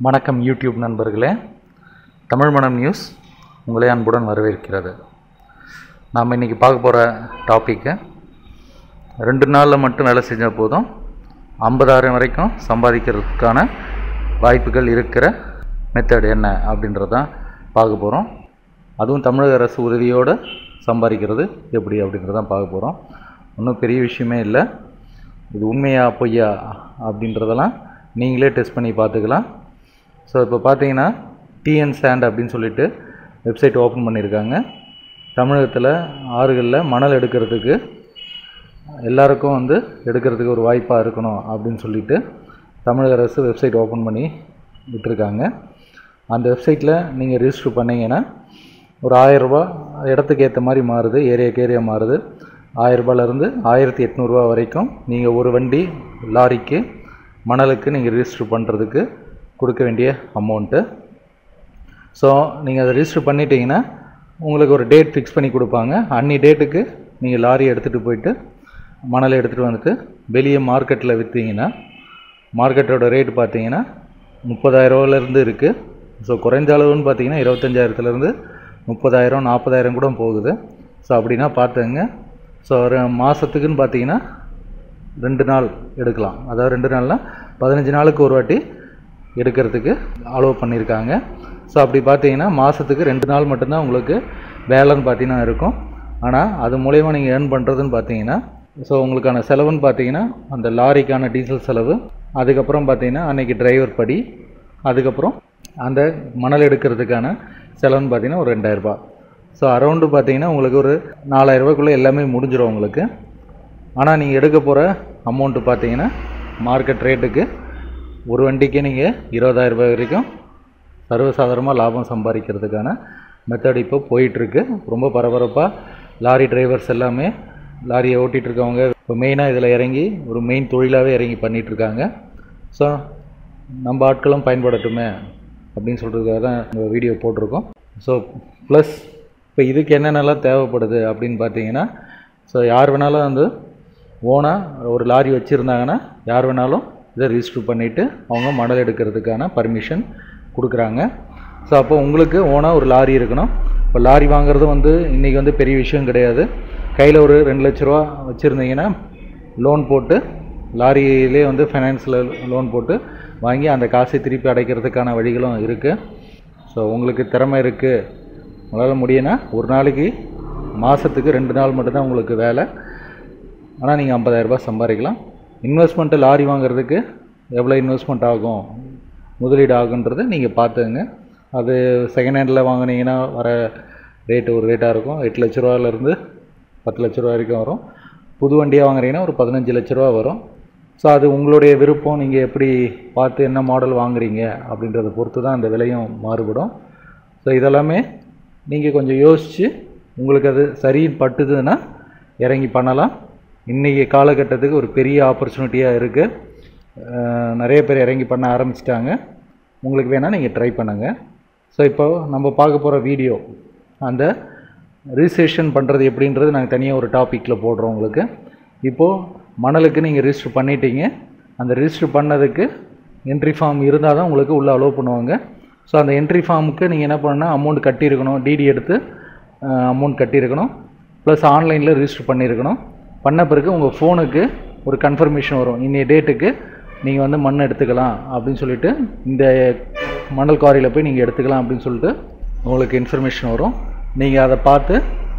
வணக்கம் யூடியூப் நண்பர்களே தமிழ் மனம் நியூஸ் உங்களை அன்புடன் வரவேற்கிறது நாம் இன்றைக்கி பார்க்க போகிற டாப்பிக்கு ரெண்டு நாளில் மட்டும் வேலை செஞ்சால் போதும் ஐம்பதாயிரம் வரைக்கும் சம்பாதிக்கிறதுக்கான வாய்ப்புகள் இருக்கிற மெத்தட் என்ன அப்படின்றதான் பார்க்க போகிறோம் அதுவும் தமிழக அரசு உதவியோடு சம்பாதிக்கிறது எப்படி அப்படின்றதான் பார்க்க போகிறோம் ஒன்றும் பெரிய விஷயமே இல்லை இது உண்மையா பொய்யா அப்படின்றதெல்லாம் நீங்களே டெஸ்ட் பண்ணி பார்த்துக்கலாம் ஸோ இப்போ பார்த்தீங்கன்னா டிஎன் சாண்ட் அப்படின்னு சொல்லிட்டு வெப்சைட் ஓப்பன் பண்ணியிருக்காங்க தமிழகத்தில் ஆறுகளில் மணல் எடுக்கிறதுக்கு எல்லாருக்கும் வந்து எடுக்கிறதுக்கு ஒரு வாய்ப்பாக இருக்கணும் அப்படின்னு சொல்லிட்டு தமிழக அரசு வெப்சைட் ஓப்பன் பண்ணி விட்டுருக்காங்க அந்த வெப்சைட்டில் நீங்கள் ரிஜிஸ்டர் பண்ணிங்கன்னா ஒரு ஆயரூபா இடத்துக்கு ஏற்ற மாதிரி மாறுது ஏரியாக்கு ஏரியா மாறுது ஆயரூபாலேருந்து ஆயிரத்தி எட்நூறுரூவா வரைக்கும் நீங்கள் ஒரு வண்டி லாரிக்கு மணலுக்கு நீங்கள் ரிஜிஸ்டர் பண்ணுறதுக்கு கொடுக்க வேண்டிய அமௌண்ட்டு ஸோ நீங்கள் அதை ரிஜிஸ்டர் பண்ணிட்டீங்கன்னா உங்களுக்கு ஒரு டேட் ஃபிக்ஸ் பண்ணி கொடுப்பாங்க அன்னி டேட்டுக்கு நீங்கள் லாரி எடுத்துகிட்டு போயிட்டு மணலை எடுத்துகிட்டு வந்துட்டு வெளியே மார்க்கெட்டில் விற்றீங்கன்னா மார்க்கெட்டோட ரேட் பார்த்தீங்கன்னா முப்பதாயிரரூவாலேருந்து இருக்குது ஸோ குறைஞ்ச அளவுன்னு பார்த்தீங்கன்னா இருபத்தஞ்சாயிரத்துலேருந்து முப்பதாயிரம் நாற்பதாயிரம் கூட போகுது ஸோ அப்படின்னா பார்த்துங்க ஸோ ஒரு மாதத்துக்குன்னு பார்த்தீங்கன்னா ரெண்டு நாள் எடுக்கலாம் அதாவது ரெண்டு நாள்னால் பதினஞ்சு நாளுக்கு ஒரு வாட்டி எடுக்கிறதுக்கு அலோவ் பண்ணியிருக்காங்க ஸோ அப்படி பார்த்தீங்கன்னா மாதத்துக்கு ரெண்டு நாள் மட்டும்தான் உங்களுக்கு வேலைன்னு பார்த்தீங்கன்னா இருக்கும் ஆனால் அது மூலயமா நீங்கள் ஏர்ன் பண்ணுறதுன்னு பார்த்தீங்கன்னா ஸோ உங்களுக்கான செலவுன்னு பார்த்தீங்கன்னா அந்த லாரிக்கான டீசல் செலவு அதுக்கப்புறம் பார்த்தீங்கன்னா அன்றைக்கி டிரைவர் படி அதுக்கப்புறம் அந்த மணல் எடுக்கிறதுக்கான செலவுன்னு பார்த்தீங்கன்னா ஒரு ரெண்டாயிரரூபா ஸோ அரௌண்டு பார்த்தீங்கன்னா உங்களுக்கு ஒரு நாலாயிரரூபாக்குள்ளே எல்லாமே முடிஞ்சிடும் உங்களுக்கு ஆனால் நீங்கள் எடுக்க போகிற அமௌண்ட்டு பார்த்தீங்கன்னா மார்க்கெட் ரேட்டுக்கு ஒரு வண்டிக்கு நீங்கள் இருபதாயிரம் ரூபாய் வரைக்கும் சர்வசாதாரணமாக லாபம் சம்பாதிக்கிறதுக்கான மெத்தட் இப்போ போயிட்டுருக்கு ரொம்ப பரபரப்பாக லாரி டிரைவர்ஸ் எல்லாமே லாரியை ஓட்டிகிட்டு இருக்கவங்க இப்போ மெயினாக இதில் இறங்கி ஒரு மெயின் தொழிலாகவே இறங்கி பண்ணிகிட்ருக்காங்க ஸோ நம்ம ஆட்களும் பயன்படட்டுமே அப்படின்னு சொல்கிறதுக்காக தான் இந்த வீடியோ போட்டிருக்கோம் ஸோ ப்ளஸ் இப்போ இதுக்கு என்னென்னலாம் தேவைப்படுது அப்படின்னு பார்த்தீங்கன்னா ஸோ யார் வேணாலும் வந்து ஓனாக ஒரு லாரி வச்சுருந்தாங்கன்னா யார் வேணாலும் இதை ரிஜிஸ்டர் பண்ணிவிட்டு அவங்க மணல் எடுக்கிறதுக்கான பர்மிஷன் கொடுக்குறாங்க ஸோ அப்போ உங்களுக்கு ஓனாக ஒரு லாரி இருக்கணும் இப்போ லாரி வாங்குறது வந்து இன்றைக்கி வந்து பெரிய விஷயம் கிடையாது கையில் ஒரு ரெண்டு லட்ச ரூபா வச்சுருந்தீங்கன்னா லோன் போட்டு லாரியிலே வந்து ஃபைனான்ஸில் லோன் போட்டு வாங்கி அந்த காசை திருப்பி அடைக்கிறதுக்கான வழிகளும் இருக்குது ஸோ உங்களுக்கு திறமை இருக்குது உங்களால் முடியும்னா ஒரு நாளைக்கு மாதத்துக்கு ரெண்டு நாள் மட்டும்தான் உங்களுக்கு வேலை ஆனால் நீங்கள் ஐம்பதாயிரரூபா சம்பாதிக்கலாம் இன்வெஸ்ட்மெண்ட்டு லாரி வாங்குறதுக்கு எவ்வளோ இன்வெஸ்ட்மெண்ட் ஆகும் முதலீடு ஆகுன்றது நீங்கள் பார்த்துங்க அது செகண்ட் ஹேண்டில் வாங்கினீங்கன்னா வர ரேட்டு ஒரு ரேட்டாக இருக்கும் எட்டு லட்ச ரூபாலேருந்து பத்து லட்ச ரூபா வரைக்கும் வரும் புது வண்டியாக வாங்குறீங்கன்னா ஒரு பதினஞ்சு லட்ச ரூபா வரும் ஸோ அது உங்களுடைய விருப்பம் நீங்கள் எப்படி பார்த்து என்ன மாடல் வாங்குறீங்க அப்படின்றத பொறுத்து தான் அந்த விலையும் மாறுபடும் ஸோ இதெல்லாமே நீங்கள் கொஞ்சம் யோசித்து உங்களுக்கு அது சரின்னு பட்டுதுன்னா இறங்கி பண்ணலாம் இன்றைக்கி காலகட்டத்துக்கு ஒரு பெரிய ஆப்பர்ச்சுனிட்டியாக இருக்குது நிறைய பேர் இறங்கி பண்ண ஆரம்பிச்சிட்டாங்க உங்களுக்கு வேணால் நீங்கள் ட்ரை பண்ணுங்கள் ஸோ இப்போ நம்ம பார்க்க போகிற வீடியோ அந்த ரிஜிஸ்ட்ரேஷன் பண்ணுறது எப்படின்றது நாங்கள் தனியாக ஒரு டாப்பிக்கில் போடுறோம் உங்களுக்கு இப்போது மணலுக்கு நீங்கள் ரிஜிஸ்டர் பண்ணிட்டீங்க அந்த ரிஜிஸ்டர் பண்ணதுக்கு என்ட்ரி ஃபார்ம் இருந்தால் தான் உங்களுக்கு உள்ளே அலோவ் பண்ணுவாங்க ஸோ அந்த என்ட்ரி ஃபார்முக்கு நீங்கள் என்ன பண்ணால் அமௌண்ட் கட்டியிருக்கணும் டிடி எடுத்து அமௌண்ட் கட்டியிருக்கணும் ப்ளஸ் ஆன்லைனில் ரிஜிஸ்டர் பண்ணியிருக்கணும் பண்ண பிறகு உங்கள் ஃபோனுக்கு ஒரு கன்ஃபர்மேஷன் வரும் இன்னைய டேட்டுக்கு நீங்கள் வந்து மண் எடுத்துக்கலாம் அப்படின்னு சொல்லிட்டு இந்த மணல் குவாரியில் போய் நீங்கள் எடுத்துக்கலாம் அப்படின்னு சொல்லிட்டு உங்களுக்கு இன்ஃபர்மேஷன் வரும் நீங்கள் அதை பார்த்து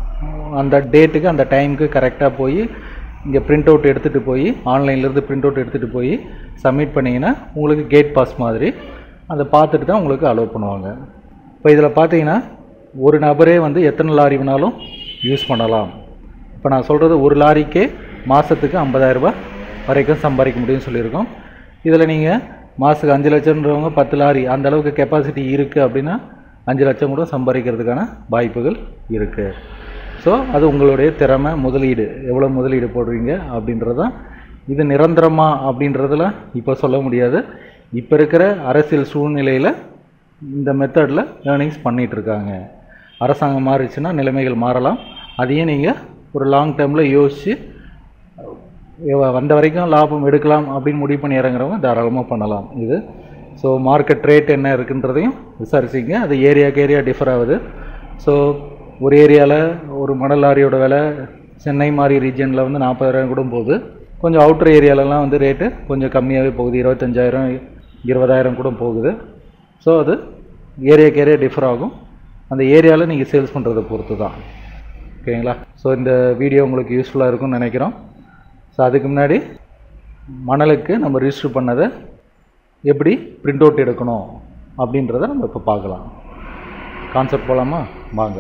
அந்த டேட்டுக்கு அந்த டைமுக்கு கரெக்டாக போய் இங்கே பிரிண்ட் அவுட் எடுத்துகிட்டு போய் ஆன்லைன்லேருந்து பிரிண்ட் அவுட் எடுத்துகிட்டு போய் சப்மிட் பண்ணிங்கன்னா உங்களுக்கு கேட் பாஸ் மாதிரி அதை பார்த்துட்டு தான் உங்களுக்கு அலோவ் பண்ணுவாங்க இப்போ இதில் பார்த்தீங்கன்னா ஒரு நபரே வந்து எத்தனை லாரி வேணாலும் யூஸ் பண்ணலாம் இப்போ நான் சொல்கிறது ஒரு லாரிக்கே மாதத்துக்கு ஐம்பதாயிரரூபா வரைக்கும் சம்பாதிக்க முடியும்னு சொல்லியிருக்கோம் இதில் நீங்கள் மாதத்துக்கு அஞ்சு லட்சம்ன்றவங்க பத்து லாரி அந்த அளவுக்கு கெப்பாசிட்டி இருக்குது அப்படின்னா அஞ்சு லட்சம் கூட சம்பாதிக்கிறதுக்கான வாய்ப்புகள் இருக்குது ஸோ அது உங்களுடைய திறமை முதலீடு எவ்வளோ முதலீடு போடுவீங்க அப்படின்றதான் இது நிரந்தரமா அப்படின்றதுல இப்போ சொல்ல முடியாது இப்போ இருக்கிற அரசியல் சூழ்நிலையில் இந்த மெத்தடில் ஏர்னிங்ஸ் பண்ணிகிட்ருக்காங்க அரசாங்கம் மாறிச்சுன்னா நிலைமைகள் மாறலாம் அதையும் நீங்கள் ஒரு லாங் டேர்மில் யோசித்து வந்த வரைக்கும் லாபம் எடுக்கலாம் அப்படின்னு முடிவு பண்ணி இறங்குறவங்க தாராளமாக பண்ணலாம் இது ஸோ மார்க்கெட் ரேட் என்ன இருக்குன்றதையும் விசாரிச்சிங்க அது ஏரியாவுக்கு ஏரியா டிஃபர் ஆகுது ஸோ ஒரு ஏரியாவில் ஒரு மணல் லாரியோட விலை சென்னை மாதிரி ரீஜனில் வந்து நாற்பதாயிரம் கூட போகுது கொஞ்சம் அவுட்டர் ஏரியாலலாம் வந்து ரேட்டு கொஞ்சம் கம்மியாகவே போகுது இருபத்தஞ்சாயிரம் இருபதாயிரம் கூட போகுது ஸோ அது ஏரியாக்கு ஏரியா டிஃபர் ஆகும் அந்த ஏரியாவில் நீங்கள் சேல்ஸ் பண்ணுறதை பொறுத்து தான் ஓகேங்களா ஸோ இந்த வீடியோ உங்களுக்கு யூஸ்ஃபுல்லாக இருக்கும்னு நினைக்கிறோம் ஸோ அதுக்கு முன்னாடி மணலுக்கு நம்ம ரிஜிஸ்டர் பண்ணதை எப்படி பிரிண்ட் அவுட் எடுக்கணும் அப்படின்றத நம்ம இப்போ பார்க்கலாம் கான்செப்ட் போகலாமா வாங்க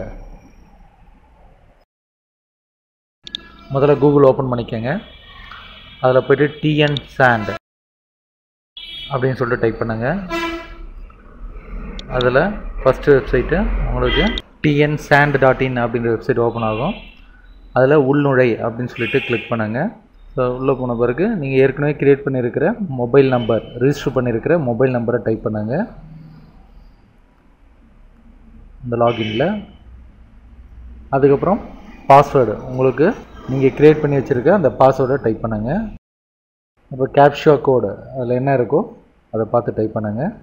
முதல்ல கூகுள் ஓப்பன் பண்ணிக்கோங்க அதில் போய்ட்டு டிஎன் சாண்ட் அப்படின்னு சொல்லிட்டு டைப் பண்ணுங்க அதில் ஃபஸ்ட்டு வெப்சைட்டு உங்களுக்கு டிஎன் சாண்ட் டாட் இன் அப்படின்ற வெப்சைட் ஓப்பன் ஆகும் அதில் உள்நுழை அப்படின்னு சொல்லிட்டு கிளிக் பண்ணுங்கள் ஸோ உள்ளே போன பிறகு நீங்கள் ஏற்கனவே க்ரியேட் பண்ணியிருக்கிற மொபைல் நம்பர் ரிஜிஸ்டர் பண்ணியிருக்கிற மொபைல் நம்பரை டைப் பண்ணுங்கள் இந்த லாகின்ல அதுக்கப்புறம் பாஸ்வேர்டு உங்களுக்கு நீங்கள் க்ரியேட் பண்ணி வச்சுருக்க அந்த பாஸ்வேர்டை டைப் பண்ணுங்கள் அப்புறம் கேப்ஷா கோடு அதில் என்ன இருக்கோ அதை பார்த்து டைப் பண்ணுங்கள்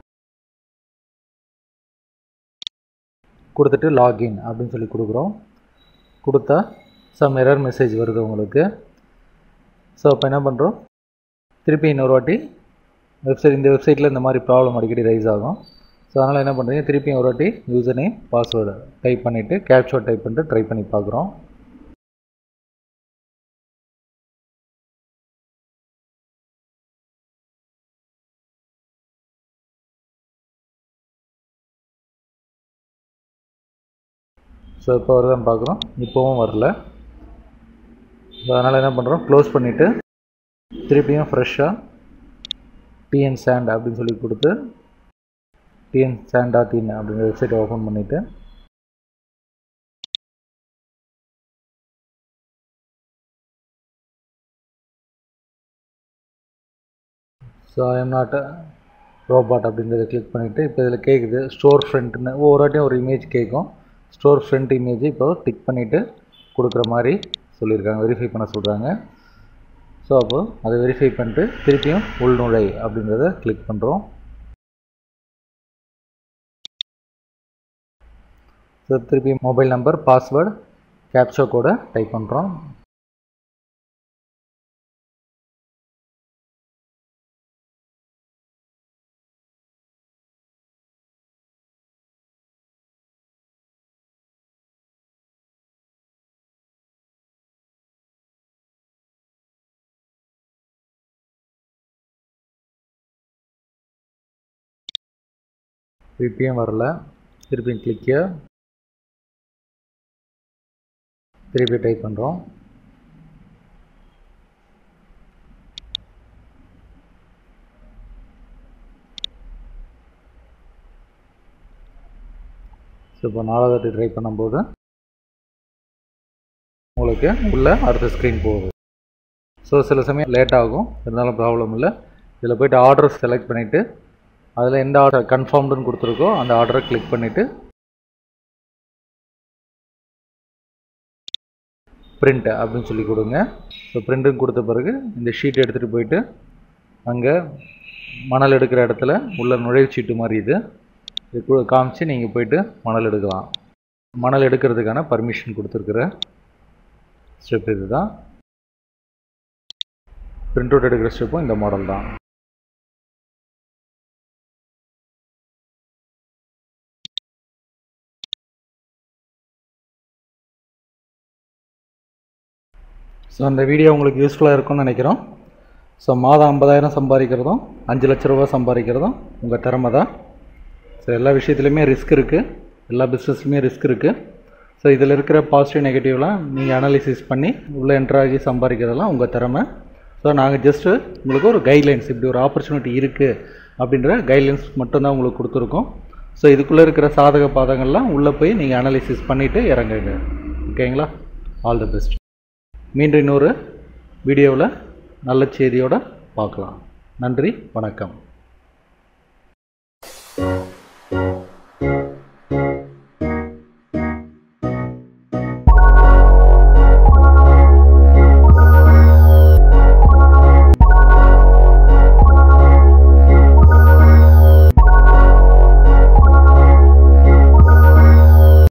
கொடுத்துட்டு லாகின் அப்படின்னு சொல்லி கொடுக்குறோம் கொடுத்தா சம் எரர் மெசேஜ் வருது உங்களுக்கு ஸோ அப்போ என்ன பண்ணுறோம் திருப்பி இன்னொரு வாட்டி வெப்சைட் இந்த வெப்சைட்டில் இந்த மாதிரி ப்ராப்ளம் அடிக்கடி ரைஸ் ஆகும் ஸோ அதனால் என்ன பண்ணுறீங்க திருப்பி ஒரு வாட்டி யூசர் நேம் பாஸ்வேர்டு டைப் பண்ணிவிட்டு கேப்ஷோட் டைப் பண்ணிட்டு ட்ரை பண்ணி பார்க்குறோம் ஸோ இப்போ வருதான்னு பார்க்குறோம் இப்போவும் வரல ஸோ அதனால் என்ன பண்ணுறோம் க்ளோஸ் பண்ணிவிட்டு திருப்பியும் ஃப்ரெஷ்ஷாக டிஎன் சாண்ட் அப்படின்னு சொல்லி கொடுத்து டிஎன் சாண்ட் டாட் இன் அப்படிங்கிற வெப்சைட்டை ஓப்பன் பண்ணிவிட்டு ஸோ ஐஎம் நாட் ரோபாட் அப்படின்றத கிளிக் பண்ணிவிட்டு இப்போ இதில் கேட்குது ஸ்டோர் ஃப்ரண்ட்னு ஒவ்வொரு வாட்டியும் ஒரு இமேஜ் கேட்கும் ஸ்டோர் ஃப்ரண்ட் இமேஜ் இப்போ டிக் பண்ணிவிட்டு கொடுக்குற மாதிரி சொல்லியிருக்காங்க வெரிஃபை பண்ண சொல்கிறாங்க ஸோ அப்போ அதை வெரிஃபை பண்ணிட்டு திருப்பியும் உள்நுழை அப்படின்றத கிளிக் பண்ணுறோம் ஸோ திருப்பி மொபைல் நம்பர் பாஸ்வேர்டு கேப்சா கோடை டைப் பண்ணுறோம் திருப்பியும் வரல திருப்பியும் கிளிக்கு திருப்பி டைப் பண்ணுறோம் ஸோ இப்போ நாலாவது ட்ரை பண்ணும்போது உங்களுக்கு உள்ள அடுத்த ஸ்க்ரீன் போகுது ஸோ சில சமயம் லேட் ஆகும் இருந்தாலும் ப்ராப்ளம் இல்லை இதில் போய்ட்டு ஆர்டர் செலக்ட் பண்ணிவிட்டு அதில் எந்த ஆர்டர் கன்ஃபார்ம்டுன்னு கொடுத்துருக்கோ அந்த ஆர்டரை கிளிக் பண்ணிவிட்டு பிரிண்ட் அப்படின்னு சொல்லி கொடுங்க ஸோ பிரிண்ட்டுன்னு கொடுத்த பிறகு இந்த ஷீட் எடுத்துகிட்டு போயிட்டு அங்கே மணல் எடுக்கிற இடத்துல உள்ள நுழைவு சீட்டு மாதிரி இது இது கு- காமிச்சு நீங்கள் போயிட்டு மணல் எடுக்கலாம் மணல் எடுக்கிறதுக்கான பர்மிஷன் கொடுத்துருக்குற ஸ்டெப் இது தான் பிரிண்ட் அவுட் எடுக்கிற ஸ்டெப்பும் இந்த மாடல் தான் ஸோ அந்த வீடியோ உங்களுக்கு யூஸ்ஃபுல்லாக இருக்கும்னு நினைக்கிறோம் ஸோ மாதம் ஐம்பதாயிரம் சம்பாதிக்கிறதும் அஞ்சு லட்ச ரூபா சம்பாதிக்கிறதும் உங்கள் திறமை தான் ஸோ எல்லா விஷயத்துலையுமே ரிஸ்க் இருக்குது எல்லா பிஸ்னஸ்லையுமே ரிஸ்க் இருக்குது ஸோ இதில் இருக்கிற பாசிட்டிவ் நெகட்டிவ்லாம் நீங்கள் அனாலிசிஸ் பண்ணி உள்ளே என்ட்ராகி சம்பாதிக்கிறதெல்லாம் உங்கள் திறமை ஸோ நாங்கள் ஜஸ்ட்டு உங்களுக்கு ஒரு கைட்லைன்ஸ் இப்படி ஒரு ஆப்பர்ச்சுனிட்டி இருக்குது அப்படின்ற கைட்லைன்ஸ் மட்டும்தான் உங்களுக்கு கொடுத்துருக்கோம் ஸோ இதுக்குள்ளே இருக்கிற சாதக பாதங்கள்லாம் உள்ளே போய் நீங்கள் அனாலிசிஸ் பண்ணிவிட்டு இறங்குங்க ஓகேங்களா ஆல் தி பெஸ்ட் மீண்டும் இன்னொரு வீடியோவில் நல்ல செய்தியோடு பார்க்கலாம் நன்றி வணக்கம்